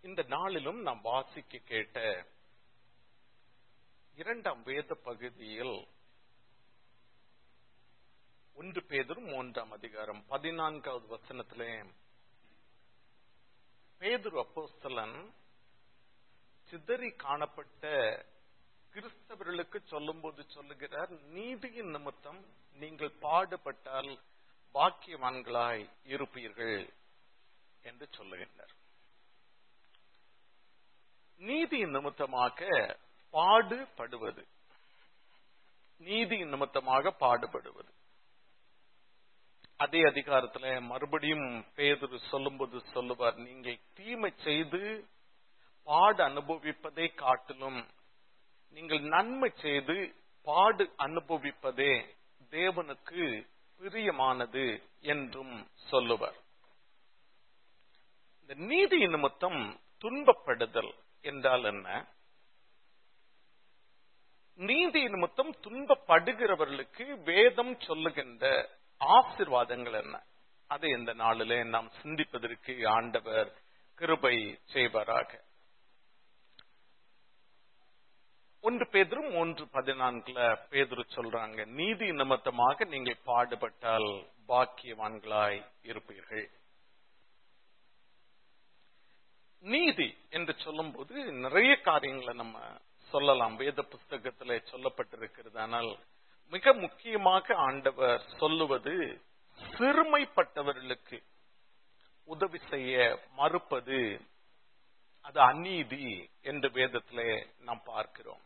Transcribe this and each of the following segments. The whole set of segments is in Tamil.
இந்த நாளிலும் நாம் வாசிக்க கேட்ட இரண்டாம் வேத பகுதியில் ஒன்று பேதரும் மூன்றாம் அதிகாரம் பதினான்காவது வசனத்திலே பேதுரு அப்போஸ்தலன் சிதறி காணப்பட்ட கிறிஸ்தவர்களுக்கு சொல்லும்போது சொல்லுகிறார் நீதியின் நிமித்தம் நீங்கள் பாடுபட்டால் பாக்கியவான்களாய் இருப்பீர்கள் என்று சொல்லுகின்றார் நீதியின் நிமித்தமாக பாடுபடுவது நீதியின் நிமித்தமாக பாடுபடுவது அதே அதிகாரத்துல மறுபடியும் பேதுரு சொல்லும்போது சொல்லுவார் நீங்கள் தீமை செய்து பாடு அனுபவிப்பதை காட்டிலும் நீங்கள் நன்மை செய்து பாடு அனுபவிப்பதே தேவனுக்கு பிரியமானது என்றும் சொல்லுவர் இந்த நீதி நிமித்தம் துன்பப்படுதல் என்றால் என்ன நீதி நிமித்தம் துன்பப்படுகிறவர்களுக்கு வேதம் சொல்லுகின்ற ஆசிர்வாதங்கள் என்ன அதை இந்த நாளிலே நாம் சிந்திப்பதற்கு ஆண்டவர் கிருபை செய்வாராக ஒன்று பேதரும் ஒன்று பதினான்குல பேதுரு சொல்றாங்க நீதி நிமித்தமாக நீங்கள் பாடுபட்டால் பாக்கியவான்களாய் இருப்பீர்கள் நீதி என்று சொல்லும்போது நிறைய காரியங்களை நம்ம சொல்லலாம் வேத புஸ்தகத்துல சொல்லப்பட்டிருக்கிறது ஆனால் மிக முக்கியமாக ஆண்டவர் சொல்லுவது சிறுமைப்பட்டவர்களுக்கு உதவி செய்ய மறுப்பது அது அநீதி என்று வேதத்திலே நாம் பார்க்கிறோம்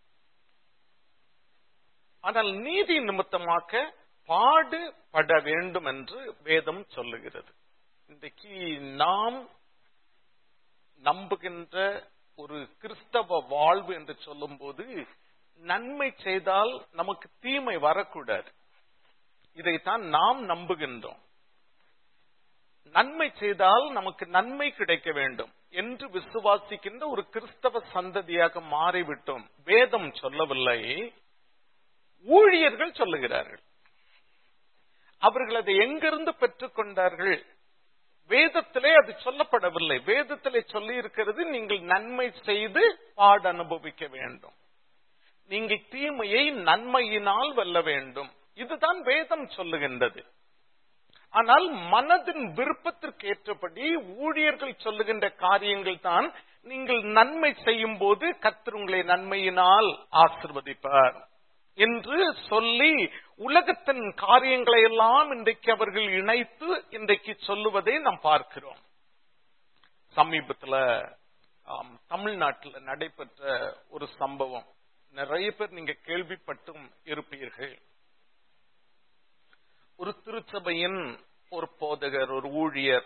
ஆனால் நீதி நிமித்தமாக பாடுபட வேண்டும் என்று வேதம் சொல்லுகிறது இன்றைக்கு நாம் நம்புகின்ற ஒரு கிறிஸ்தவ வாழ்வு என்று சொல்லும் போது நன்மை செய்தால் நமக்கு தீமை வரக்கூடாது இதைத்தான் நாம் நம்புகின்றோம் நன்மை செய்தால் நமக்கு நன்மை கிடைக்க வேண்டும் என்று விசுவாசிக்கின்ற ஒரு கிறிஸ்தவ சந்ததியாக மாறிவிட்டோம் வேதம் சொல்லவில்லை ஊழியர்கள் சொல்லுகிறார்கள் அவர்கள் அதை எங்கிருந்து பெற்றுக் கொண்டார்கள் வேதத்திலே அது சொல்லப்படவில்லை வேதத்திலே சொல்லி இருக்கிறது நீங்கள் நன்மை செய்து பாடு அனுபவிக்க வேண்டும் நீங்கள் தீமையை நன்மையினால் வெல்ல வேண்டும் இதுதான் வேதம் சொல்லுகின்றது ஆனால் மனதின் விருப்பத்திற்கு ஏற்றபடி ஊழியர்கள் சொல்லுகின்ற காரியங்கள் தான் நீங்கள் நன்மை செய்யும் போது கர்த்தர் உங்களை நன்மையினால் ஆசிர்வதிப்பார் என்று சொல்லி உலகத்தின் காரியங்களை எல்லாம் இன்றைக்கு அவர்கள் இணைத்து இன்றைக்கு சொல்லுவதை நாம் பார்க்கிறோம் சமீபத்துல தமிழ்நாட்டில் நடைபெற்ற ஒரு சம்பவம் நிறைய பேர் நீங்க கேள்விப்பட்டும் இருப்பீர்கள் ஒரு திருச்சபையின் ஒரு போதகர் ஒரு ஊழியர்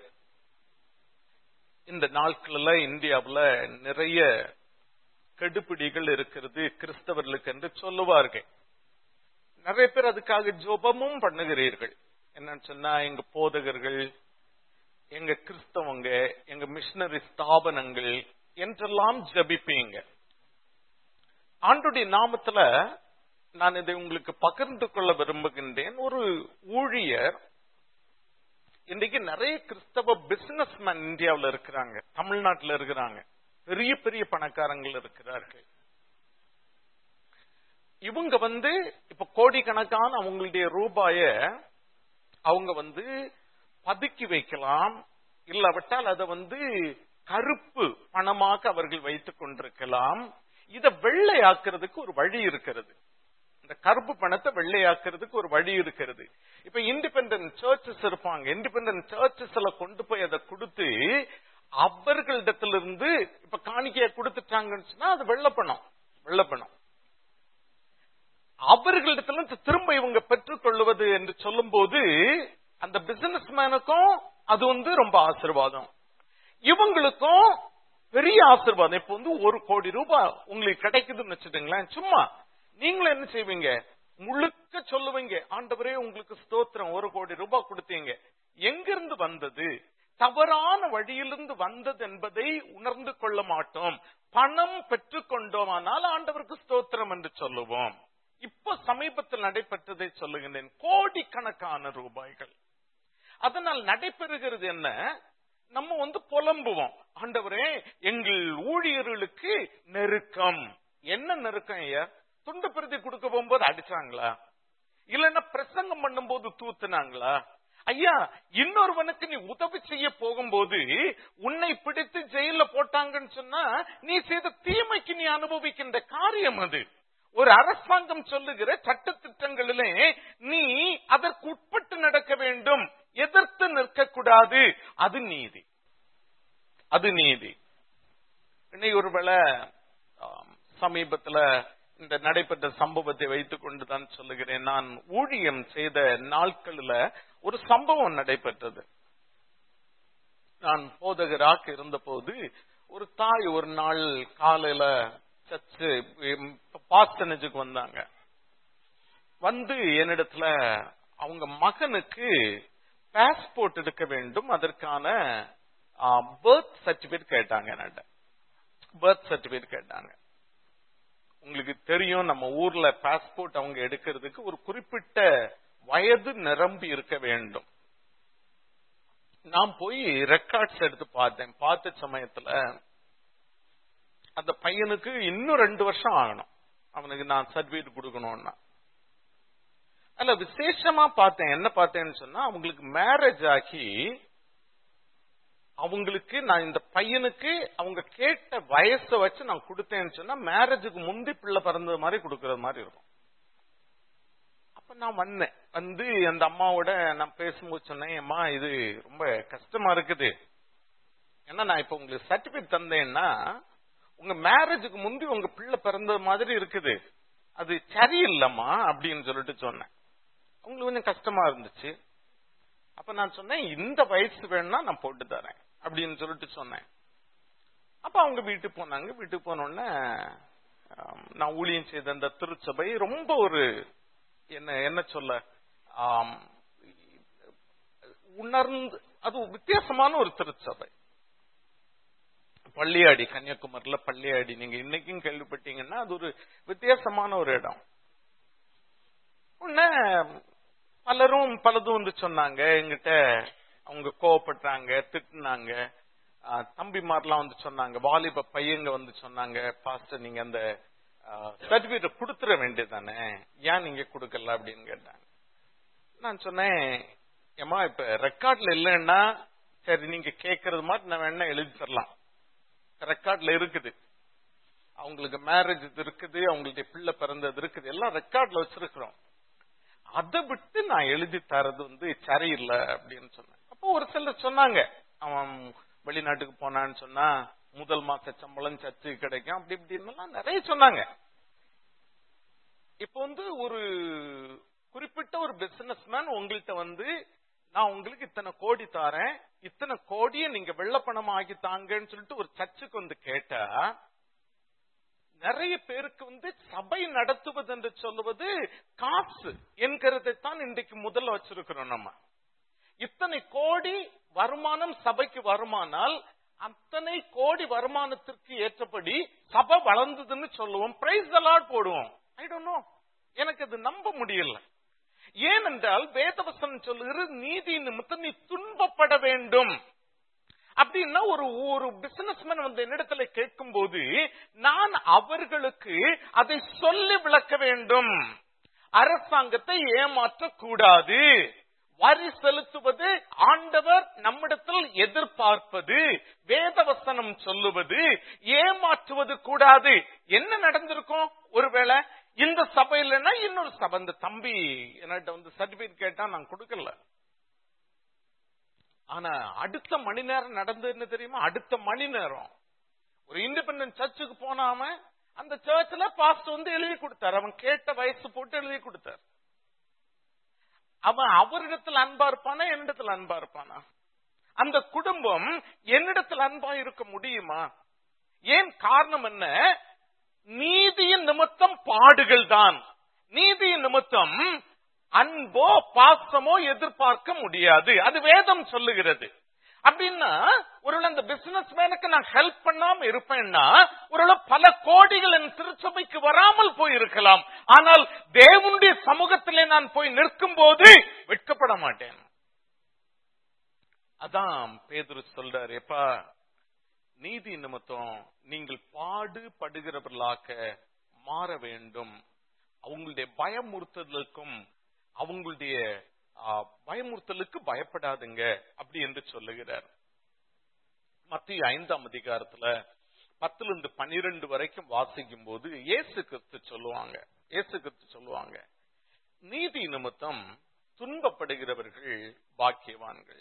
இந்த நாட்கள்ல இந்தியாவில் நிறைய கெடுபிடிகள் இருக்கிறது கிறிஸ்தவர்களுக்கு என்று சொல்லுவார்கள் நிறைய பேர் அதுக்காக ஜோபமும் பண்ணுகிறீர்கள் என்னன்னு சொன்னா எங்க போதகர்கள் எங்க கிறிஸ்தவங்க எங்க மிஷினரி ஸ்தாபனங்கள் என்றெல்லாம் ஜபிப்பீங்க ஆண்டுடைய நாமத்துல நான் இதை உங்களுக்கு பகிர்ந்து கொள்ள விரும்புகின்றேன் ஒரு ஊழியர் இன்றைக்கு நிறைய கிறிஸ்தவ பிசினஸ் மேன் இந்தியாவில் இருக்கிறாங்க தமிழ்நாட்டில் இருக்கிறாங்க பெரிய பெரிய பணக்காரங்கள் இருக்கிறார்கள் இவங்க வந்து இப்ப கோடிக்கணக்கான அவங்களுடைய ரூபாய அவங்க வந்து பதுக்கி வைக்கலாம் இல்லாவிட்டால் அதை வந்து கருப்பு பணமாக அவர்கள் வைத்துக் கொண்டிருக்கலாம் இதை வெள்ளையாக்குறதுக்கு ஒரு வழி இருக்கிறது இந்த கருப்பு பணத்தை வெள்ளையாக்குறதுக்கு ஒரு வழி இருக்கிறது இப்ப இண்டிபெண்டன்ட் சர்ச்சஸ் இருப்பாங்க இண்டிபெண்டன்ட் சர்ச்சஸ்ல கொண்டு போய் அதை கொடுத்து அவர்களிடத்திலிருந்து இப்ப காணிக்கைய கொடுத்துட்டாங்கன்னு சொன்னா அது வெள்ளப்பணம் வெள்ளப்பணம் அவர்களிடத்துல திரும்ப இவங்க பெற்றுக் கொள்வது என்று சொல்லும் போது அந்த பிசினஸ் மேனுக்கும் அது வந்து ரொம்ப ஆசிர்வாதம் இவங்களுக்கும் பெரிய ஆசிர்வாதம் இப்ப வந்து ஒரு கோடி ரூபாய் உங்களுக்கு கிடைக்குதுன்னு வச்சுட்டுங்களேன் சும்மா நீங்களும் என்ன செய்வீங்க முழுக்க சொல்லுவீங்க ஆண்டவரே உங்களுக்கு ஸ்தோத்திரம் ஒரு கோடி ரூபாய் கொடுத்தீங்க எங்கிருந்து வந்தது தவறான வழியிலிருந்து வந்தது என்பதை உணர்ந்து கொள்ள மாட்டோம் பணம் பெற்றுக்கொண்டோமானால் ஆண்டவருக்கு ஸ்தோத்திரம் என்று சொல்லுவோம் இப்ப சமீபத்தில் நடைபெற்றதை சொல்லுகின்றேன் கோடிக்கணக்கான ரூபாய்கள் அதனால் நடைபெறுகிறது என்ன நம்ம வந்து புலம்புவோம் ஆண்டவரே எங்கள் ஊழியர்களுக்கு நெருக்கம் என்ன நெருக்கம் ஐயா துண்டு பிரதி கொடுக்க போகும்போது அடிச்சாங்களா இல்லன்னா பிரசங்கம் பண்ணும்போது தூத்துனாங்களா ஐயா இன்னொருவனுக்கு நீ உதவி செய்ய போகும்போது உன்னை பிடித்து ஜெயில போட்டாங்கன்னு சொன்னா நீ செய்த தீமைக்கு நீ அனுபவிக்கின்ற காரியம் அது ஒரு அரசாங்கம் சொல்லுகிற சட்ட திட்டங்களிலே நீ அதற்கு உட்பட்டு நடக்க வேண்டும் எதிர்த்து நிற்கக்கூடாது அது நீதி அது நீதி இன்னைக்கு ஒருவேளை ஆம், சமீபத்துல இந்த நடைபெற்ற சம்பவத்தை வைத்துக் கொண்டுதான் சொல்லுகிறேன் நான் ஊழியம் செய்த நாட்களில் ஒரு சம்பவம் நடைபெற்றது நான் போதகராக இருந்தபோது ஒரு தாய் ஒரு நாள் காலையில சர்ச்சு பாஸ்டனேஜுக்கு வந்தாங்க வந்து என்னிடத்துல அவங்க மகனுக்கு பாஸ்போர்ட் எடுக்க வேண்டும் அதற்கான பர்த் சர்டிபிகேட் கேட்டாங்க என்கிட்ட பர்த் சர்டிபிகேட் கேட்டாங்க உங்களுக்கு தெரியும் நம்ம ஊர்ல பாஸ்போர்ட் அவங்க எடுக்கிறதுக்கு ஒரு குறிப்பிட்ட வயது நிரம்பி இருக்க வேண்டும் நான் போய் ரெக்கார்ட்ஸ் எடுத்து பார்த்தேன் பார்த்த சமயத்துல அந்த பையனுக்கு இன்னும் ரெண்டு வருஷம் ஆகணும் அவனுக்கு நான் சர்டிபிகேட் கொடுக்கணும்னா அல்ல விசேஷமா பார்த்தேன் என்ன பார்த்தேன்னு சொன்னா அவங்களுக்கு மேரேஜ் ஆகி அவங்களுக்கு நான் இந்த பையனுக்கு அவங்க கேட்ட வயசை வச்சு நான் கொடுத்தேன்னு சொன்னா மேரேஜுக்கு முந்தி பிள்ளை பிறந்தது மாதிரி கொடுக்கறது மாதிரி இருக்கும் அப்ப நான் வந்தேன் வந்து அந்த அம்மாவோட நான் பேசும்போது சொன்னேன் அம்மா இது ரொம்ப கஷ்டமா இருக்குது ஏன்னா நான் இப்ப உங்களுக்கு சர்டிபிகேட் தந்தேன்னா உங்க மேரேஜுக்கு முந்தி உங்க பிள்ளை பிறந்தது மாதிரி இருக்குது அது சரியில்லைம்மா அப்படின்னு சொல்லிட்டு சொன்னேன் அவங்களுக்கு கொஞ்சம் கஷ்டமா இருந்துச்சு அப்ப நான் சொன்னேன் இந்த வயசு வேணும்னா நான் போட்டு தரேன் அப்படின்னு சொல்லிட்டு சொன்னேன் அப்ப அவங்க வீட்டுக்கு போனாங்க வீட்டுக்கு போன உடனே ஆம், நான் ஊழியம் செய்த அந்த திருச்சபை ரொம்ப ஒரு என்ன என்ன சொல்ல ஆம், உணர்ந்து அது வித்தியாசமான ஒரு திருச்சபை பள்ளியாடி கன்னியாகுமரியில பள்ளியாடி நீங்க இன்னைக்கும் கேள்விப்பட்டீங்கன்னா அது ஒரு வித்தியாசமான ஒரு இடம் உடனே பலரும் பலதும் வந்து சொன்னாங்க எங்கிட்ட அவங்க கோவப்பட்டாங்க திட்டுனாங்க ஆ, தம்பிமார்லாம் வந்து சொன்னாங்க வாலிப பையங்க வந்து சொன்னாங்க பாஸ்டர் நீங்க அந்த சர்டிபிகேட் கொடுத்துட வேண்டியதானே ஏன் நீங்க கொடுக்கல அப்படின்னு கேட்டாங்க நான் சொன்னேன் ஏமா இப்ப ரெக்கார்ட்ல இல்லைன்னா சரி நீங்க கேக்குறது மாதிரி நான் வேணா எழுதி தரலாம் ரெக்கார்ட்ல இருக்குது அவங்களுக்கு மேரேஜ் இருக்குது அவங்களுடைய பிள்ளை பிறந்தது இருக்குது எல்லாம் ரெக்கார்ட்ல வச்சிருக்கிறோம் அதை விட்டு நான் எழுதி தரது வந்து சரியில்லை அப்படின்னு சொன்னேன் அப்போ ஒரு சிலர் சொன்னாங்க அவன் வெளிநாட்டுக்கு போனான்னு சொன்னா முதல் மாச சம்பளம் சர்ச்சு கிடைக்கும் அப்படி இப்படின்னு நிறைய சொன்னாங்க இப்போ வந்து ஒரு குறிப்பிட்ட ஒரு பிசினஸ் மேன் உங்கள்கிட்ட வந்து நான் உங்களுக்கு இத்தனை கோடி தாரேன் இத்தனை கோடியை நீங்க வெள்ளப்பணம் ஆக்கி தாங்கன்னு சொல்லிட்டு ஒரு சர்ச்சுக்கு வந்து கேட்டா நிறைய பேருக்கு வந்து சபை நடத்துவது என்று சொல்லுவது காசு என்கிறதைத்தான் இன்றைக்கு முதல்ல வச்சிருக்கிறோம் நம்ம இத்தனை கோடி வருமானம் சபைக்கு வருமானால் அத்தனை கோடி வருமானத்திற்கு ஏற்றபடி சபை வளர்ந்ததுன்னு சொல்லுவோம் பிரைஸ் அலாட் போடுவோம் ஐ டோன்ட் நோ எனக்கு அது நம்ப முடியல ஏனென்றால் வேதவசனம் சொல்லுகிறது நீதி நிமித்தம் நீ துன்பப்பட வேண்டும் அப்படின்னா ஒரு ஒரு பிசினஸ்மேன் வந்து என்னிடத்துல கேட்கும் போது நான் அவர்களுக்கு அதை சொல்லி விளக்க வேண்டும் அரசாங்கத்தை ஏமாற்றக்கூடாது வரி செலுத்துவது ஆண்டவர் நம்மிடத்தில் எதிர்பார்ப்பது வேதவசனம் சொல்லுவது ஏமாற்றுவது கூடாது என்ன நடந்திருக்கும் ஒருவேளை இந்த சபையிலன்னா இன்னொரு சபை இந்த தம்பி என்கிட்ட வந்து சர்டிபிகேட் கேட்டா நான் கொடுக்கல ஆனா அடுத்த மணி நேரம் நடந்ததுன்னு தெரியுமா அடுத்த மணி நேரம் ஒரு இண்டிபெண்டன்ட் சர்ச்சுக்கு போனாம அந்த சர்ச்சில் பாஸ்ட் வந்து எழுதி கொடுத்தார் அவன் கேட்ட வயசு போட்டு எழுதி கொடுத்தார் அவன் அவரிடத்தில் அன்பா இருப்பானா என்னிடத்தில் அன்பா இருப்பானா அந்த குடும்பம் என்னிடத்தில் அன்பா இருக்க முடியுமா ஏன் காரணம் என்ன நீதியின் நிமித்தம் பாடுகள் தான் நீதியின் நிமித்தம் அன்போ பாசமோ எதிர்பார்க்க முடியாது அது வேதம் சொல்லுகிறது அப்படின்னா ஒருவேளை அந்த பிசினஸ் மேனுக்கு நான் ஹெல்ப் பண்ணாம இருப்பேன்னா ஒருவேளை பல கோடிகள் என் திருச்சபைக்கு வராமல் போயிருக்கலாம் ஆனால் தேவனுடைய சமூகத்திலே நான் போய் நிற்கும் போது வெட்கப்பட மாட்டேன் அதான் பேதுரு சொல்றாரு எப்பா நீதி நிமித்தம் நீங்கள் பாடுபடுகிறவர்களாக மாற வேண்டும் அவங்களுடைய பயமுறுத்தலுக்கும் அவங்களுடைய ஆ, பயமுறுத்தலுக்கு பயப்படாதுங்க அப்படி என்று சொல்லுகிறார் மத்திய ஐந்தாம் அதிகாரத்துல பத்துல இருந்து பன்னிரெண்டு வரைக்கும் வாசிக்கும் போது இயேசு கிறிஸ்து சொல்லுவாங்க இயேசு கிறிஸ்து சொல்லுவாங்க நீதி நிமித்தம் துன்பப்படுகிறவர்கள் பாக்கியவான்கள்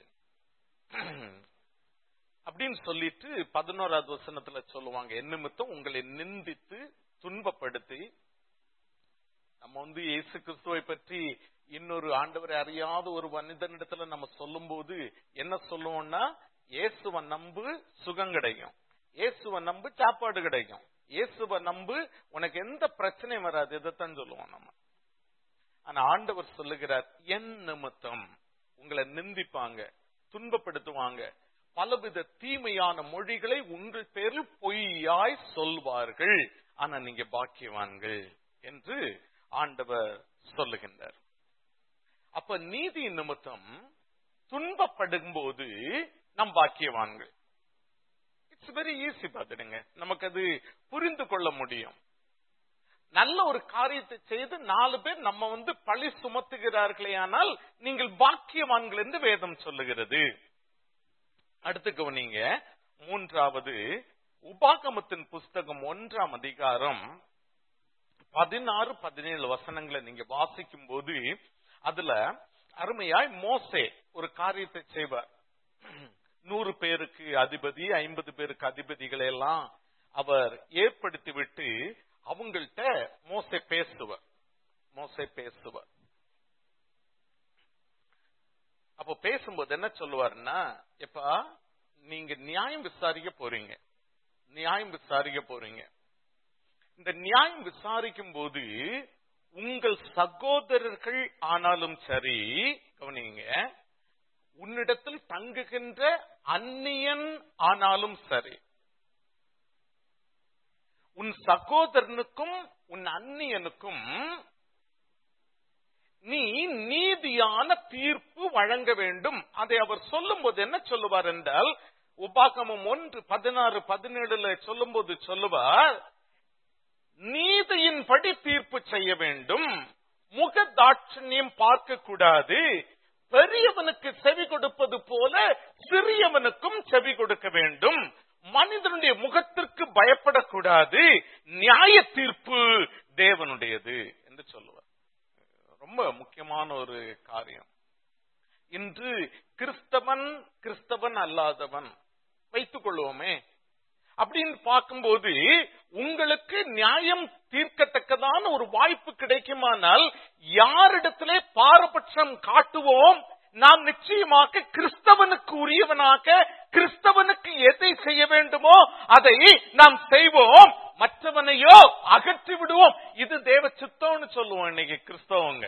அப்படின்னு சொல்லிட்டு பதினோராவது வசனத்துல சொல்லுவாங்க என் நிமித்தம் உங்களை நிந்தித்து துன்பப்படுத்தி நம்ம வந்து இயேசு கிறிஸ்துவை பற்றி இன்னொரு ஆண்டவரை அறியாத ஒரு மனிதனிடத்துல நம்ம சொல்லும்போது என்ன சொல்லுவோம்னா இயேசுவ நம்பு சுகம் கிடைக்கும் இயேசுவ நம்பு சாப்பாடு கிடைக்கும் இயேசுவ நம்பு உனக்கு எந்த பிரச்சனையும் வராது இதைத்தான் சொல்லுவோம் நம்ம ஆனா ஆண்டவர் சொல்லுகிறார் என் நிமித்தம் உங்களை நிந்திப்பாங்க துன்பப்படுத்துவாங்க பலவித தீமையான மொழிகளை உங்கள் பேரில் பொய்யாய் சொல்வார்கள் ஆனா நீங்க பாக்கியவான்கள் என்று ஆண்டவர் சொல்லுகின்றார் அப்ப நீதி நிமித்தம் துன்பப்படும் போது நம் பாக்கியவான்கள் இட்ஸ் வெரி ஈஸி பார்த்துடுங்க நமக்கு அது புரிந்து கொள்ள முடியும் நல்ல ஒரு காரியத்தை செய்து நாலு பேர் நம்ம வந்து பழி சுமத்துகிறார்களே ஆனால் நீங்கள் பாக்கியவான்கள் என்று வேதம் சொல்லுகிறது அடுத்து கவனிங்க மூன்றாவது உபாகமத்தின் புஸ்தகம் ஒன்றாம் அதிகாரம் பதினாறு பதினேழு வசனங்களை நீங்க வாசிக்கும் போது அதுல அருமையாய் மோசே ஒரு காரியத்தை செய்வார் நூறு பேருக்கு அதிபதி ஐம்பது பேருக்கு அதிபதிகளை எல்லாம் அவர் ஏற்படுத்தி விட்டு அவங்கள்ட்ட மோசே பேசுவார் மோசே பேசுவார் அப்போ பேசும்போது என்ன சொல்லுவாருன்னா எப்பா நீங்க நியாயம் விசாரிக்க போறீங்க நியாயம் விசாரிக்க போறீங்க இந்த நியாயம் விசாரிக்கும் போது உங்கள் சகோதரர்கள் ஆனாலும் சரி கவனிங்க உன்னிடத்தில் தங்குகின்ற அந்நியன் ஆனாலும் சரி உன் சகோதரனுக்கும் உன் அந்நியனுக்கும் நீ நீதியான தீர்ப்பு வழங்க வேண்டும் அதை அவர் சொல்லும்போது என்ன சொல்லுவார் என்றால் உபாகமம் ஒன்று பதினாறு பதினேழுல சொல்லும்போது சொல்லுவார் நீதியின்படி தீர்ப்பு செய்ய வேண்டும் முக தாட்சண்யம் பார்க்க கூடாது பெரியவனுக்கு செவி கொடுப்பது போல சிறியவனுக்கும் செவி கொடுக்க வேண்டும் மனிதனுடைய முகத்திற்கு பயப்படக்கூடாது நியாய தீர்ப்பு தேவனுடையது என்று சொல்லுவார் ரொம்ப முக்கியமான ஒரு காரியம் இன்று கிறிஸ்தவன் கிறிஸ்தவன் அல்லாதவன் வைத்துக் கொள்வோமே அப்படின்னு பார்க்கும்போது உங்களுக்கு நியாயம் தீர்க்கத்தக்கதான ஒரு வாய்ப்பு கிடைக்குமானால் யாரிடத்திலே பாரபட்சம் காட்டுவோம் நாம் நிச்சயமாக கிறிஸ்தவனுக்கு உரியவனாக கிறிஸ்தவனுக்கு எதை செய்ய வேண்டுமோ அதை நாம் செய்வோம் மற்றவனையோ அகற்றி விடுவோம் இது தேவ சித்தம்னு சொல்லுவோம் இன்னைக்கு கிறிஸ்தவங்க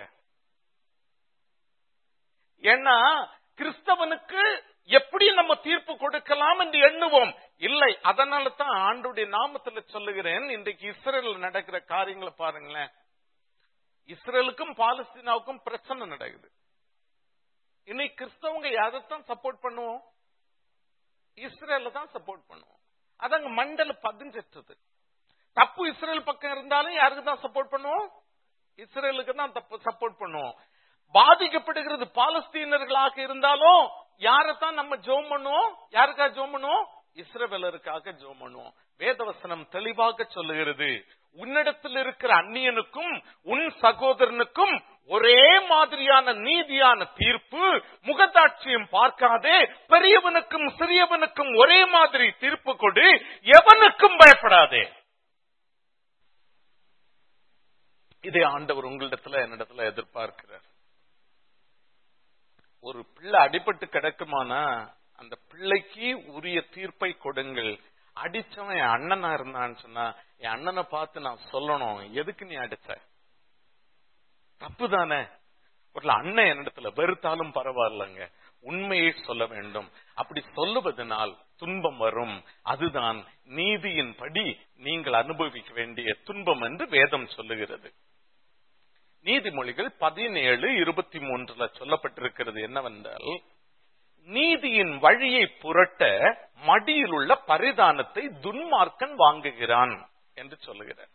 ஏன்னா கிறிஸ்தவனுக்கு எப்படி நம்ம தீர்ப்பு கொடுக்கலாம் என்று எண்ணுவோம் இல்லை அதனால தான் ஆண்டுடைய நாமத்துல சொல்லுகிறேன் இன்றைக்கு இஸ்ரேல் நடக்கிற காரியங்களை பாருங்களேன் இஸ்ரேலுக்கும் பாலஸ்தீனாவுக்கும் பிரச்சனை நடக்குது இன்னைக்கு கிறிஸ்தவங்க யாரைத்தான் சப்போர்ட் பண்ணுவோம் இஸ்ரேல தான் சப்போர்ட் பண்ணுவோம் அதங்க மண்டல பதிஞ்சிட்டது தப்பு இஸ்ரேல் பக்கம் இருந்தாலும் யாருக்கு தான் சப்போர்ட் பண்ணுவோம் இஸ்ரேலுக்கு தான் தப்பு சப்போர்ட் பண்ணுவோம் பாதிக்கப்படுகிறது பாலஸ்தீனர்களாக இருந்தாலும் யாரைத்தான் நம்ம ஜோம் பண்ணுவோம் யாருக்கா ஜோம் பண்ணுவோம் இஸ்ரவேலருக்காக ஜோம் பண்ணுவோம் வேதவசனம் தெளிவாக சொல்லுகிறது உன்னிடத்தில் இருக்கிற அந்நியனுக்கும் உன் சகோதரனுக்கும் ஒரே மாதிரியான நீதியான தீர்ப்பு முகதாட்சியம் பார்க்காதே பெரியவனுக்கும் சிறியவனுக்கும் ஒரே மாதிரி தீர்ப்பு கொடு எவனுக்கும் பயப்படாதே இதை ஆண்டவர் உங்களிடத்துல என்னிடத்துல எதிர்பார்க்கிறார் ஒரு பிள்ளை அடிபட்டு கிடக்குமானா அந்த பிள்ளைக்கு உரிய தீர்ப்பை கொடுங்கள் அடிச்சவன் என் அண்ணனா இருந்தான்னு சொன்னா என் அண்ணனை பார்த்து நான் சொல்லணும் எதுக்கு நீ அடிச்ச தப்பு தானே ஒரு அண்ணன் என்னிடத்துல வெறுத்தாலும் பரவாயில்லைங்க உண்மையை சொல்ல வேண்டும் அப்படி சொல்லுவதனால் துன்பம் வரும் அதுதான் நீதியின் படி நீங்கள் அனுபவிக்க வேண்டிய துன்பம் என்று வேதம் சொல்லுகிறது நீதிமொழிகள் பதினேழு இருபத்தி மூன்றுல சொல்லப்பட்டிருக்கிறது என்னவென்றால் நீதியின் வழியை புரட்ட மடியில் உள்ள பரிதானத்தை துன்மார்க்கன் வாங்குகிறான் என்று சொல்லுகிறார்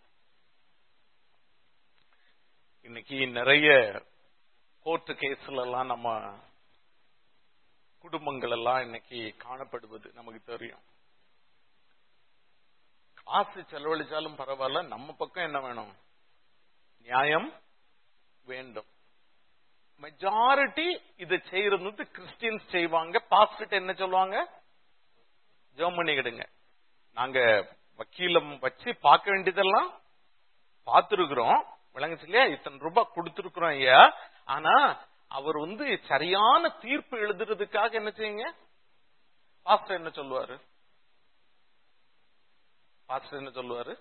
இன்னைக்கு நிறைய கோர்ட்டு கேஸ்ல எல்லாம் நம்ம குடும்பங்கள் எல்லாம் இன்னைக்கு காணப்படுவது நமக்கு தெரியும் காசு செலவழிச்சாலும் பரவாயில்ல நம்ம பக்கம் என்ன வேணும் நியாயம் வேண்டும் மெஜாரிட்டி இதை செய்யறது கிறிஸ்டியன்ஸ் செய்வாங்க பாஸ்டர் என்ன சொல்லுவாங்க ஜெர்மனி கிடுங்க நாங்க வக்கீலம் வச்சு பார்க்க வேண்டியதெல்லாம் பார்த்திருக்கிறோம் விளங்குச்சு இல்லையா இத்தனை ரூபாய் கொடுத்திருக்கிறோம் ஐயா ஆனா அவர் வந்து சரியான தீர்ப்பு எழுதுறதுக்காக என்ன செய்யுங்க பாஸ்டர் என்ன சொல்லுவாரு பாஸ்டர் என்ன சொல்லுவாரு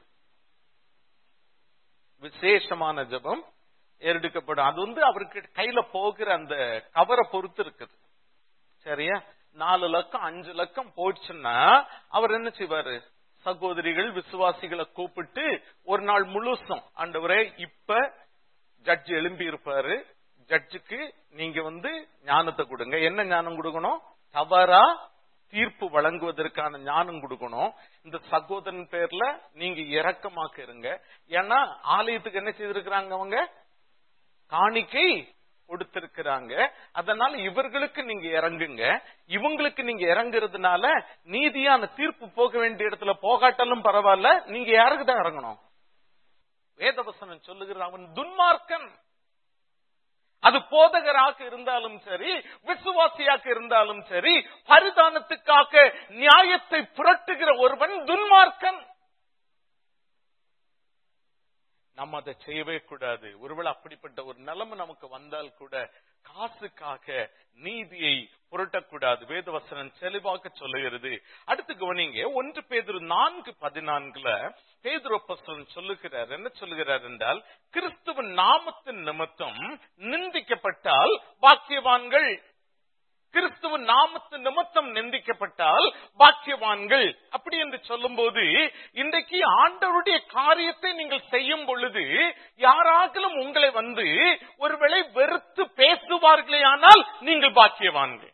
விசேஷமான ஜெபம் ஏறெடுக்கப்படும் அது வந்து அவருக்கு கையில போகிற அந்த கவரை பொறுத்து இருக்குது சரியா நாலு லக்கம் அஞ்சு லக்கம் போயிடுச்சுன்னா அவர் என்ன செய்வாரு சகோதரிகள் விசுவாசிகளை கூப்பிட்டு ஒரு நாள் முழுசும் ஆண்டவரே இப்ப ஜட்ஜ் எழும்பி இருப்பாரு ஜட்ஜுக்கு நீங்க வந்து ஞானத்தை கொடுங்க என்ன ஞானம் கொடுக்கணும் தவறா தீர்ப்பு வழங்குவதற்கான ஞானம் கொடுக்கணும் இந்த சகோதரன் பேர்ல நீங்க இரக்கமாக்க இருங்க ஏன்னா ஆலயத்துக்கு என்ன செய்திருக்கிறாங்க அவங்க காணிக்கை கொடுத்திருக்கிறாங்க அதனால இவர்களுக்கு நீங்க இறங்குங்க இவங்களுக்கு நீங்க இறங்குறதுனால நீதியான தீர்ப்பு போக வேண்டிய இடத்துல போகாட்டாலும் பரவாயில்ல நீங்க யாருக்கு தான் இறங்கணும் வேதவசனம் சொல்லுகிற அவன் துன்மார்க்கன் அது போதகராக இருந்தாலும் சரி விசுவாசியாக இருந்தாலும் சரி பரிதானத்துக்காக நியாயத்தை புரட்டுகிற ஒருவன் துன்மார்க்கன் நம்ம அதை செய்யவே கூடாது ஒருவேளை அப்படிப்பட்ட ஒரு நிலைமை நமக்கு வந்தால் கூட காசுக்காக நீதியை புரட்டக்கூடாது வேதவசனம் தெளிவாக சொல்லுகிறது அடுத்து கவனிங்க ஒன்று பேதுரு நான்கு பதினான்குல பேதுரோப்பசன் சொல்லுகிறார் என்ன சொல்லுகிறார் என்றால் கிறிஸ்துவ நாமத்தின் நிமித்தம் நிந்திக்கப்பட்டால் பாக்கியவான்கள் கிறிஸ்துவ நாமத்து நிமித்தம் நிந்திக்கப்பட்டால் பாக்கியவான்கள் அப்படி என்று சொல்லும் போது இன்றைக்கு ஆண்டவருடைய காரியத்தை நீங்கள் செய்யும் பொழுது யாராகிலும் உங்களை வந்து ஒருவேளை வெறுத்து பேசுவார்களே ஆனால் நீங்கள் பாக்கியவான்கள்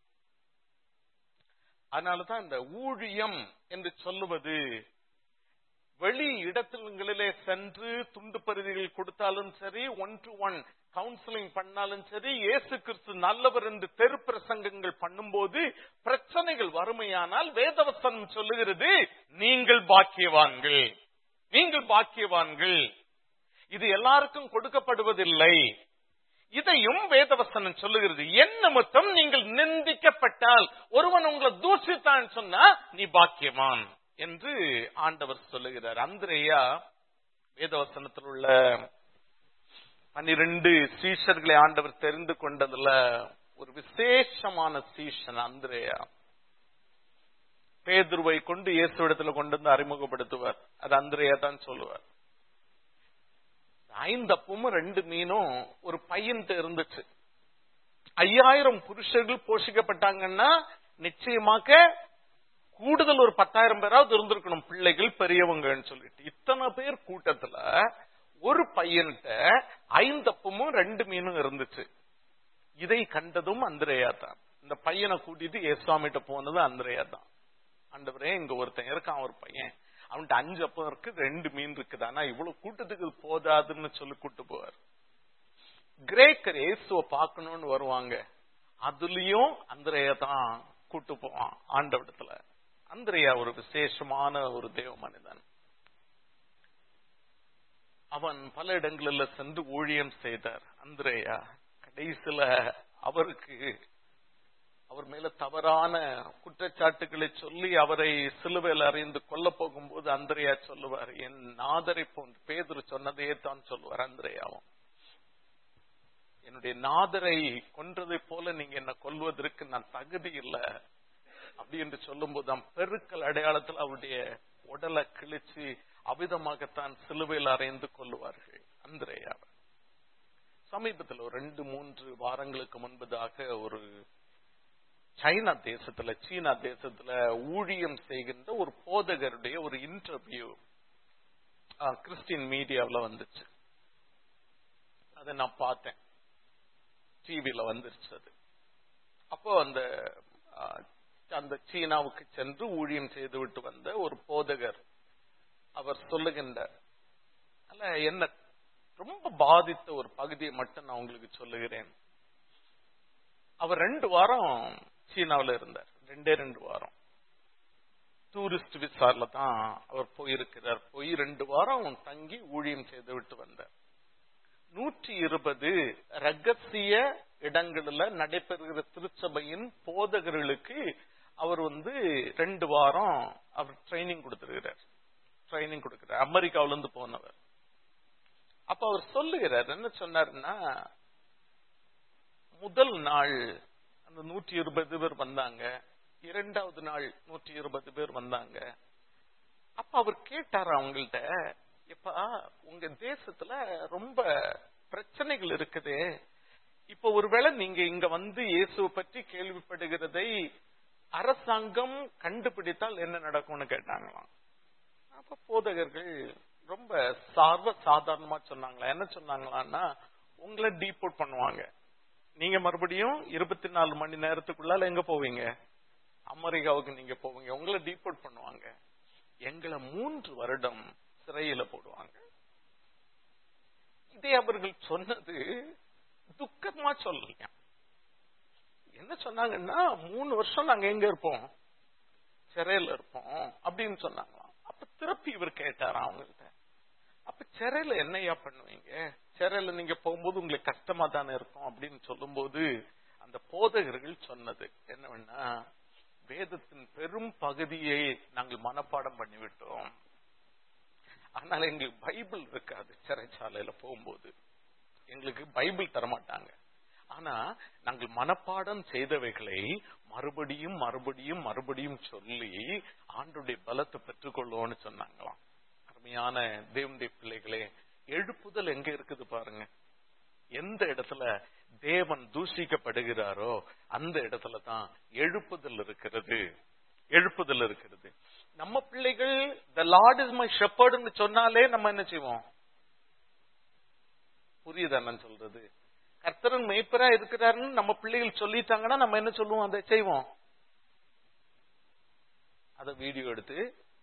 அதனாலதான் இந்த ஊழியம் என்று சொல்லுவது வெளி இடத்திலே சென்று துண்டு பருதிகள் கொடுத்தாலும் சரி ஒன் டு ஒன் கவுன்சிலிங் பண்ணாலும் சரி இயேசு கிறிஸ்து நல்லவர் என்று தெரு பிரசங்கங்கள் பண்ணும்போது பிரச்சனைகள் வறுமையானால் வேதவசனம் சொல்லுகிறது நீங்கள் பாக்கியவான்கள் நீங்கள் பாக்கியவான்கள் இது எல்லாருக்கும் கொடுக்கப்படுவதில்லை இதையும் வேதவசனம் சொல்லுகிறது என் நிமித்தம் நீங்கள் நிந்திக்கப்பட்டால் ஒருவன் உங்களை தூஷித்தான் சொன்னா நீ பாக்கியவான் என்று ஆண்டவர் சொல்லுகிறார் அந்திரேயா வேதவசனத்தில் உள்ள பன்னிரண்டு சீஷர்களை ஆண்டவர் தெரிந்து கொண்டதுல ஒரு விசேஷமான சீஷன் அந்திரேயா பேதுருவை கொண்டு இயேசுவிடத்துல கொண்டு வந்து அறிமுகப்படுத்துவார் அது அந்திரேயா தான் சொல்லுவார் ஐந்தப்பமும் ரெண்டு மீனும் ஒரு பையன்ட்டு இருந்துச்சு ஐயாயிரம் புருஷர்கள் போஷிக்கப்பட்டாங்கன்னா நிச்சயமாக கூடுதல் ஒரு பத்தாயிரம் பேராவது இருந்திருக்கணும் பிள்ளைகள் பெரியவங்கன்னு சொல்லிட்டு இத்தனை பேர் கூட்டத்துல ஒரு பையன்கிட்ட ஐந்தப்பமும் ரெண்டு மீனும் இருந்துச்சு இதை கண்டதும் அந்திரையா தான் இந்த பையனை கூட்டிட்டு ஏசுவாமிட்ட போனது அந்திரையா தான் ஆண்டவரே இங்க ஒருத்தன் இருக்கான் ஒரு பையன் அவன்கிட்ட அஞ்சு அப்பம் இருக்கு ரெண்டு மீன் இருக்குது ஆனா இவ்வளவு கூட்டத்துக்கு இது போதாதுன்னு சொல்லி கூட்டு போவார் கிரேக்கர் இயேசுவ பார்க்கணும்னு வருவாங்க அதுலயும் அந்திரையா தான் கூட்டு போவான் ஆண்டவிடத்துல அந்திரையா ஒரு விசேஷமான ஒரு தேவ மனிதன் அவன் பல இடங்களில் சென்று ஊழியம் செய்தார் அந்திரேயா கடைசியில அவருக்கு அவர் மேல தவறான குற்றச்சாட்டுகளை சொல்லி அவரை சிலுவையில் அறிந்து கொல்ல போகும்போது அந்திரையா சொல்லுவார் என் நாதரை போன்று பேதுரு சொன்னதையே தான் சொல்லுவார் அந்திரையாவும் என்னுடைய நாதரை கொன்றதை போல நீங்க என்ன கொல்வதற்கு நான் தகுதி இல்லை அப்படி என்று சொல்லும் போது பெருக்கல் அடையாளத்தில் அவருடைய உடலை கிழிச்சு அவிதமாகத்தான் சிலுவையில் அறைந்து கொள்ளுவார்கள் அந்திரேயாவை சமீபத்தில் ஒரு ரெண்டு மூன்று வாரங்களுக்கு முன்பதாக ஒரு சைனா தேசத்துல சீனா தேசத்துல ஊழியம் செய்கின்ற ஒரு போதகருடைய ஒரு இன்டர்வியூ கிறிஸ்டின் மீடியாவில் வந்துச்சு அதை நான் பார்த்தேன் டிவியில வந்துருச்சு அது அப்போ அந்த அந்த சீனாவுக்கு சென்று ஊழியம் செய்துவிட்டு வந்த ஒரு போதகர் அவர் சொல்லுகின்றார் அல்ல என்ன ரொம்ப பாதித்த ஒரு பகுதியை மட்டும் நான் உங்களுக்கு சொல்லுகிறேன் அவர் ரெண்டு வாரம் சீனாவில் இருந்தார் ரெண்டே ரெண்டு வாரம் டூரிஸ்ட் விசாரில தான் அவர் போயிருக்கிறார் போய் ரெண்டு வாரம் தங்கி ஊழியம் செய்து விட்டு வந்தார் நூற்றி இருபது ரகசிய இடங்களில் நடைபெறுகிற திருச்சபையின் போதகர்களுக்கு அவர் வந்து ரெண்டு வாரம் அவர் ட்ரைனிங் கொடுத்திருக்கிறார் ட்ரைனிங் கொடுக்கிறார் அமெரிக்காவில இருந்து போனவர் அப்ப அவர் சொல்லுகிறார் என்ன சொன்னாருன்னா முதல் நாள் அந்த நூற்றி இருபது பேர் வந்தாங்க இரண்டாவது நாள் நூற்றி இருபது பேர் வந்தாங்க அப்ப அவர் கேட்டார் அவங்கள்ட்ட எப்பா உங்க தேசத்துல ரொம்ப பிரச்சனைகள் இருக்குதே இப்ப ஒருவேளை நீங்க இங்க வந்து இயேசுவை பற்றி கேள்விப்படுகிறதை அரசாங்கம் கண்டுபிடித்தால் என்ன நடக்கும்னு கேட்டாங்களாம் அப்ப போதகர்கள் ரொம்ப சார்வ சாதாரணமா சொன்னாங்களா என்ன சொன்னாங்களான்னா உங்களை டீபோர்ட் பண்ணுவாங்க நீங்க மறுபடியும் இருபத்தி நாலு மணி நேரத்துக்குள்ளால எங்க போவீங்க அமெரிக்காவுக்கு நீங்க போவீங்க உங்களை டீபோர்ட் பண்ணுவாங்க எங்களை மூன்று வருடம் சிறையில போடுவாங்க இதை அவர்கள் சொன்னது துக்கமா சொல்லலையா என்ன சொன்னாங்கன்னா மூணு வருஷம் நாங்க எங்க இருப்போம் சிறையில இருப்போம் அப்படின்னு சொன்னாங்களாம் அப்ப திருப்பி இவர் கேட்டாராம் அவங்கள்ட்ட அப்ப சிறையில என்னையா பண்ணுவீங்க சிறையில நீங்க போகும்போது உங்களுக்கு கஷ்டமா தானே இருக்கும் அப்படின்னு சொல்லும்போது அந்த போதகர்கள் சொன்னது என்னவென்னா வேதத்தின் பெரும் பகுதியை நாங்கள் மனப்பாடம் பண்ணிவிட்டோம் ஆனால் எங்களுக்கு பைபிள் இருக்காது சிறைச்சாலையில போகும்போது எங்களுக்கு பைபிள் தரமாட்டாங்க ஆனா நாங்கள் மனப்பாடம் செய்தவைகளை மறுபடியும் மறுபடியும் மறுபடியும் சொல்லி ஆண்டுடைய பலத்தை பெற்றுக்கொள்வோம்னு சொன்னாங்களாம் அருமையான தேவனுடைய பிள்ளைகளே எழுப்புதல் எங்க இருக்குது பாருங்க எந்த இடத்துல தேவன் தூஷிக்கப்படுகிறாரோ அந்த இடத்துல தான் எழுப்புதல் இருக்கிறது எழுப்புதல் இருக்கிறது நம்ம பிள்ளைகள் த லார்ட் இஸ் மை ஷெப்பர்ட்னு சொன்னாலே நம்ம என்ன செய்வோம் புரியுதா நான் சொல்றது கர்த்தரன் மெய்ப்பரா இருக்கிறாருன்னு நம்ம பிள்ளைகள் சொல்லிட்டாங்கன்னா நம்ம என்ன சொல்லுவோம் அதை செய்வோம் அத வீடியோ எடுத்து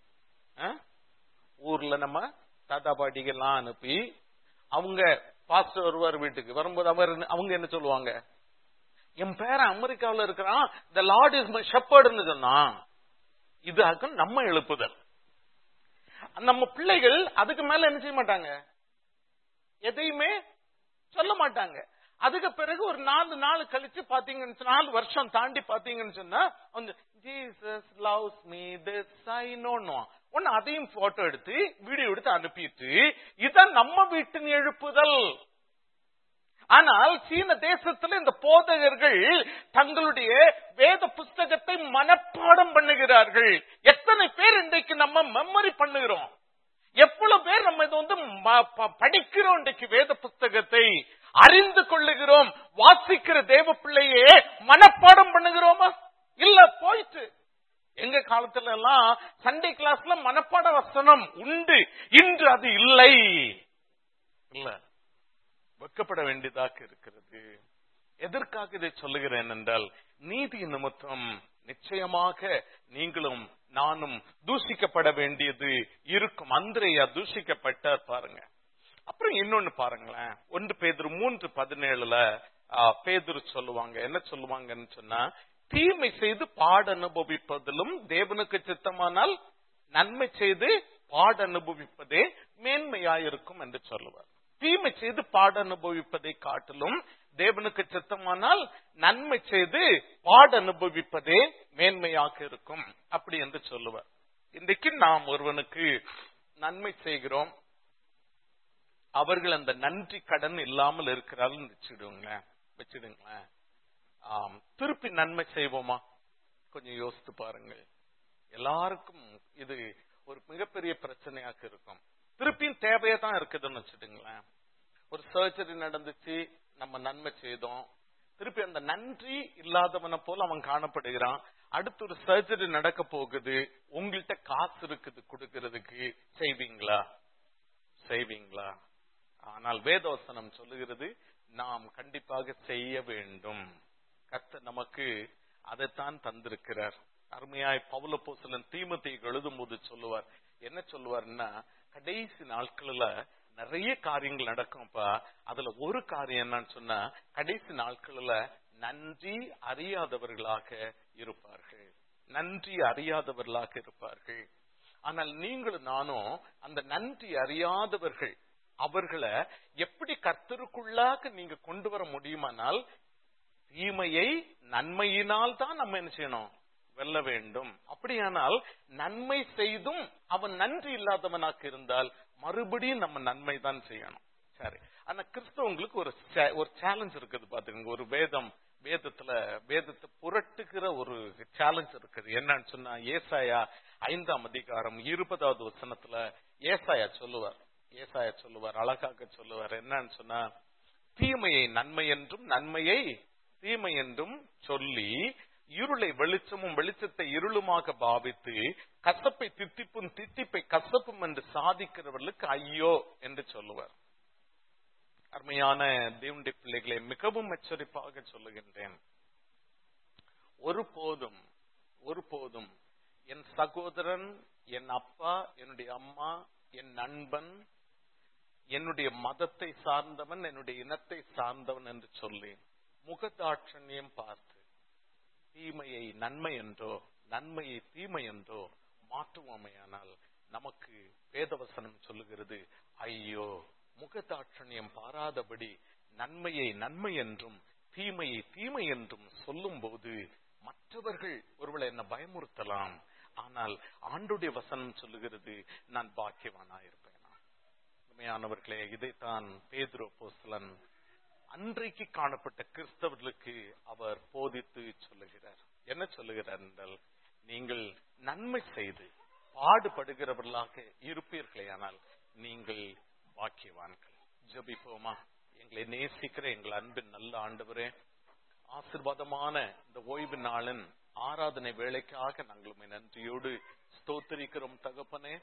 ஊர்ல நம்ம தாத்தா பாட்டிகள்லாம் அனுப்பி அவங்க பாஸ்டர் வருவார் வீட்டுக்கு வரும்போது அவர் அவங்க என்ன சொல்லுவாங்க என் பேரன் அமெரிக்காவில் இருக்கிறான் த லார்ட் இஸ் மை ஷெப்பர்ட்னு சொன்னான் இது நம்ம எழுப்புதல் நம்ம பிள்ளைகள் அதுக்கு மேல என்ன செய்ய மாட்டாங்க எதையுமே சொல்ல மாட்டாங்க அதுக்கு பிறகு ஒரு நாலு நாள் கழிச்சு பாத்தீங்கன்னு நாலு வருஷம் தாண்டி பாத்தீங்கன்னு சொன்னா Jesus loves me this I know ஒன்னு அதையும் போட்டோ எடுத்து வீடியோ எடுத்து அனுப்பிட்டு இதான் நம்ம வீட்டின் எழுப்புதல் ஆனால் சீன தேசத்துல இந்த போதகர்கள் தங்களுடைய வேத புஸ்தகத்தை மனப்பாடம் பண்ணுகிறார்கள் எத்தனை பேர் இன்றைக்கு நம்ம மெமரி பண்ணுகிறோம் எவ்வளவு பேர் நம்ம இதை வந்து படிக்கிறோம் இன்றைக்கு வேத புஸ்தகத்தை அறிந்து கொள்ளுகிறோம் வாசிக்கிற தேவ பிள்ளையே மனப்பாடம் பண்ணுகிறோமா இல்ல போயிட்டு எங்க காலத்துல எல்லாம் சண்டே கிளாஸ்ல மனப்பாட வசனம் உண்டு இன்று அது இல்லை இல்ல வெக்கப்பட வேண்டியதாக இருக்கிறது எதற்காக இதை சொல்லுகிறேன் என்றால் நீதி நிமித்தம் நிச்சயமாக நீங்களும் நானும் தூஷிக்கப்பட வேண்டியது இருக்கும் அந்திரையா தூஷிக்கப்பட்டார் பாருங்க அப்புறம் இன்னொன்னு பாருங்களேன் ஒன்று பேதர் மூன்று பதினேழுல பேதர் சொல்லுவாங்க என்ன சொல்லுவாங்கன்னு சொன்னா தீமை செய்து பாட அனுபவிப்பதிலும் தேவனுக்கு சித்தமானால் நன்மை செய்து பாட அனுபவிப்பதே மேன்மையாயிருக்கும் என்று சொல்லுவார் தீமை செய்து பாட அனுபவிப்பதை காட்டிலும் தேவனுக்கு சித்தமானால் நன்மை செய்து பாட அனுபவிப்பதே மேன்மையாக இருக்கும் அப்படி என்று சொல்லுவார் இன்றைக்கு நாம் ஒருவனுக்கு நன்மை செய்கிறோம் அவர்கள் அந்த நன்றி கடன் இல்லாமல் இருக்கிறார்கள் வச்சுடுங்களேன் வச்சிடுங்களேன் ஆம், திருப்பி நன்மை செய்வோமா கொஞ்சம் யோசித்து பாருங்கள் எல்லாருக்கும் இது ஒரு மிகப்பெரிய பிரச்சனையாக இருக்கும் திருப்பியும் தேவையா தான் இருக்குதுன்னு வச்சுடுங்களேன் ஒரு சர்ஜரி நடந்துச்சு நம்ம நன்மை செய்தோம் திருப்பி அந்த நன்றி இல்லாதவனை போல அவன் காணப்படுகிறான் அடுத்து ஒரு சர்ஜரி நடக்க போகுது உங்கள்கிட்ட காசு இருக்குது கொடுக்கறதுக்கு செய்வீங்களா செய்வீங்களா ஆனால் வேதவசனம் சொல்லுகிறது நாம் கண்டிப்பாக செய்ய வேண்டும் கர்த்தர் நமக்கு அதைத்தான் தந்திருக்கிறார் அருமையாய் பவுல போசலன் தீமத்தைக்கு எழுதும் போது சொல்லுவார் என்ன சொல்லுவார்னா கடைசி நாட்கள்ல நிறைய காரியங்கள் நடக்கும்ப்பா அதுல ஒரு காரியம் என்னன்னு சொன்னா கடைசி நாட்கள்ல நன்றி அறியாதவர்களாக இருப்பார்கள் நன்றி அறியாதவர்களாக இருப்பார்கள் ஆனால் நீங்களும் நானும் அந்த நன்றி அறியாதவர்கள் அவர்களை எப்படி கர்த்தருக்குள்ளாக நீங்க கொண்டு வர முடியுமானால் தீமையை நன்மையினால் தான் நம்ம என்ன செய்யணும் வெல்ல வேண்டும் அப்படியானால் நன்மை செய்தும் அவன் நன்றி இல்லாதவனாக இருந்தால் மறுபடியும் நம்ம நன்மை தான் செய்யணும் சரி ஆனா கிறிஸ்தவங்களுக்கு ஒரு cha- ஒரு சேலஞ்ச் இருக்குது பாத்துக்கோங்க ஒரு வேதம் வேதத்துல வேதத்தை புரட்டுகிற ஒரு சேலஞ்ச் இருக்குது என்னன்னு சொன்னா ஏசாயா ஐந்தாம் அதிகாரம் இருபதாவது வசனத்துல ஏசாயா சொல்லுவார் ஏசாயா சொல்லுவார் அழகாக சொல்லுவார் என்னன்னு சொன்னா தீமையை நன்மை என்றும் நன்மையை தீமை என்றும் சொல்லி இருளை வெளிச்சமும் வெளிச்சத்தை இருளுமாக பாவித்து கசப்பை தித்திப்பும் தித்திப்பை கசப்பும் என்று சாதிக்கிறவர்களுக்கு ஐயோ என்று சொல்லுவார் அருமையான தேவனுடைய பிள்ளைகளை மிகவும் எச்சரிப்பாக சொல்லுகின்றேன் ஒருபோதும் ஒருபோதும் என் சகோதரன் என் அப்பா என்னுடைய அம்மா என் நண்பன் என்னுடைய மதத்தை சார்ந்தவன் என்னுடைய இனத்தை சார்ந்தவன் என்று சொல்லி முகதாட்சண்யம் பார்த்து தீமையை நன்மை என்றோ நன்மையை தீமை என்றோ மாற்றுவோமையானால் நமக்கு வேதவசனம் சொல்லுகிறது ஐயோ முகதாட்சண்யம் பாராதபடி நன்மையை நன்மை என்றும் தீமையை தீமை என்றும் சொல்லும்போது மற்றவர்கள் ஒருவேளை என்ன பயமுறுத்தலாம் ஆனால் ஆண்டுடைய வசனம் சொல்லுகிறது நான் பாக்கியவானாயிருப்பேனா உண்மையானவர்களே இதைத்தான் பேதுரு அப்போஸ்தலன் அன்றைக்கு காணப்பட்ட கிறிஸ்தவர்களுக்கு அவர் போதித்து சொல்லுகிறார் என்ன சொல்லுகிறார் என்றால் நீங்கள் நன்மை செய்து பாடுபடுகிறவர்களாக இருப்பீர்களே ஆனால் நீங்கள் பாக்கியவான்கள் ஜெபிப்போமா எங்களை நேசிக்கிற எங்கள் அன்பின் நல்ல ஆண்டவரே ஆசிர்வாதமான இந்த ஓய்வு நாளின் ஆராதனை வேலைக்காக நாங்கள் உம்மை நன்றியோடு ஸ்தோத்திரிக்கிறோம் தகப்பனே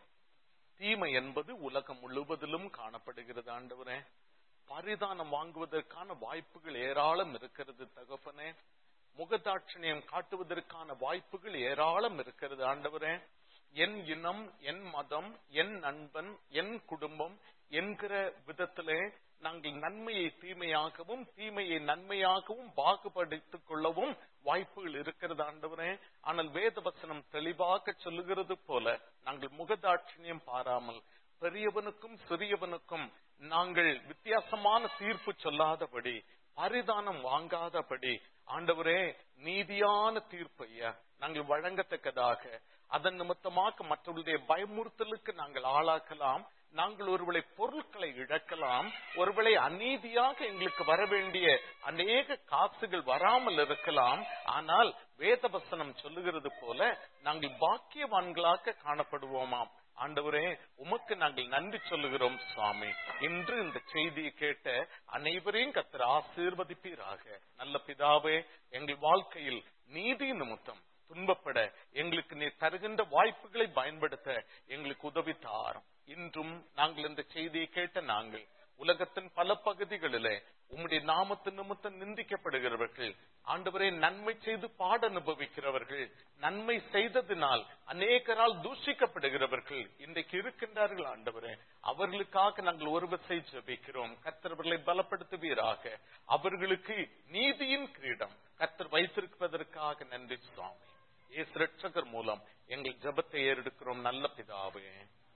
தீமை என்பது உலகம் முழுவதிலும் காணப்படுகிறது ஆண்டவரே பரிதானம் வாங்குவதற்கான வாய்ப்புகள் ஏராளம் இருக்கிறது தகப்பனே முகதாட்சணியம் காட்டுவதற்கான வாய்ப்புகள் ஏராளம் இருக்கிறது ஆண்டவரே என் இனம் என் மதம் என் நண்பன் என் குடும்பம் என்கிற விதத்திலே நாங்கள் நன்மையை தீமையாகவும் தீமையை நன்மையாகவும் பாகுபடுத்திக் கொள்ளவும் வாய்ப்புகள் இருக்கிறது ஆண்டவரே ஆனால் வேதவசனம் தெளிவாக சொல்லுகிறது போல நாங்கள் முகதாட்சிணியம் பாராமல் பெரியவனுக்கும் சிறியவனுக்கும் நாங்கள் வித்தியாசமான தீர்ப்பு சொல்லாதபடி பரிதானம் வாங்காதபடி ஆண்டவரே நீதியான தீர்ப்பு ஐயா நாங்கள் வழங்கத்தக்கதாக அதன் நிமித்தமாக மற்றவர்களுடைய பயமுறுத்தலுக்கு நாங்கள் ஆளாக்கலாம் நாங்கள் ஒருவேளை பொருட்களை இழக்கலாம் ஒருவேளை அநீதியாக எங்களுக்கு வர வேண்டிய அநேக காசுகள் வராமல் இருக்கலாம் ஆனால் வேதவசனம் சொல்லுகிறது போல நாங்கள் பாக்கியவான்களாக காணப்படுவோமாம் ஆண்டவரே உமக்கு நாங்கள் நன்றி சொல்லுகிறோம் சுவாமி இன்று இந்த செய்தியை கேட்ட அனைவரையும் கத்திர ஆசீர்வதிப்பீராக நல்ல பிதாவே எங்கள் வாழ்க்கையில் நீதி நிமித்தம் துன்பப்பட எங்களுக்கு நீ தருகின்ற வாய்ப்புகளை பயன்படுத்த எங்களுக்கு உதவி தாரும் இன்றும் நாங்கள் இந்த செய்தியை கேட்ட நாங்கள் உலகத்தின் பல பகுதிகளிலே உம்முடைய நாமத்து நிமித்தம் நிந்திக்கப்படுகிறவர்கள் ஆண்டவரே நன்மை செய்து பாட அனுபவிக்கிறவர்கள் நன்மை செய்ததினால் அநேகரால் தூஷிக்கப்படுகிறவர்கள் இன்றைக்கு இருக்கின்றார்கள் ஆண்டவரே அவர்களுக்காக நாங்கள் ஒருவசை ஜெபிக்கிறோம் கர்த்தர்களை பலப்படுத்துவீராக அவர்களுக்கு நீதியின் கிரீடம் கர்த்தர் வைத்திருப்பதற்காக நன்றி சுவாமி இயேசு ரட்சகர் மூலம் எங்கள் ஜெபத்தை ஏறெடுக்கிறோம் நல்ல பிதாவே